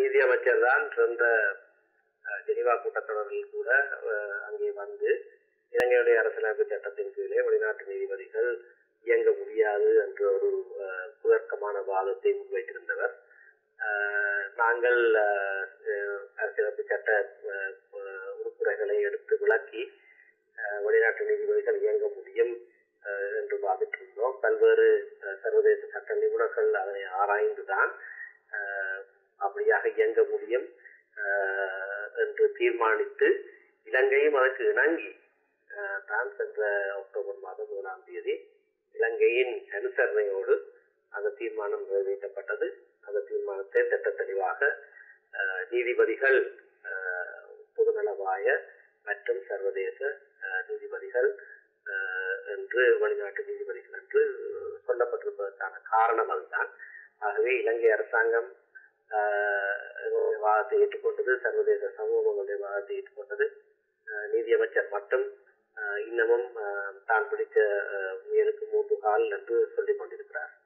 நீதியமைச்சர் தான் சென்ற அஹ், ஜெனீவா கூட்டத்தொடரில் கூட அஹ், அங்கே வந்து இலங்கையுடைய அரசியலமைப்பு சட்டத்தின் கீழே வெளிநாட்டு நீதிபதிகள் இயங்க முடியாது என்ற ஒரு அஹ், குதர்க்கமான வாதத்தை முன்வைத்திருந்தவர் அஹ், நாங்கள் அஹ், அஹ், அரசியலமைப்பு சட்ட அஹ், அஹ், உறுப்புரைகளை எடுத்து விளக்கி அஹ், வெளிநாட்டு நீதிபதிகள் இயங்க முடியும் அஹ், என்று வாதிட்டிருந்தோம் பல்வேறு அஹ், சர்வதேச சட்ட நிபுணர்கள் அதனை ஆராய்ந்துதான் அஹ், அப்படியாக இயங்க முடியும் அஹ், என்று தீர்மானித்து இலங்கையும் அதற்கு இணங்கி அஹ், தான் சென்ற அக்டோபர் மாதம் முதலாம் தேதி இலங்கையின் அனுசரணையோடு அந்த தீர்மானம் நிறைவேற்றப்பட்டது அந்த தீர்மானத்தை திட்ட தெளிவாக அஹ், நீதிபதிகள் அஹ், பொதுநலவாய மற்றும் சர்வதேச அஹ், நீதிபதிகள் அஹ், என்று வெளிநாட்டு நீதிபதிகள் என்று சொல்லப்பட்டிருப்பதற்கான காரணம் அதுதான் ஆகவே இலங்கை அரசாங்கம் ஆஹ், எங்களுடைய வாதத்தை ஏற்றுக்கொண்டது சர்வதேச சமூகம் எங்களுடைய வாதத்தை ஏற்றுக்கொண்டது ஆஹ், நீதியமைச்சர் மட்டும் ஆஹ், இன்னமும் ஆஹ், தான் பிடித்த ஆஹ், முயலுக்கு மூன்று கால் என்று சொல்லிக் கொண்டிருக்கிறார்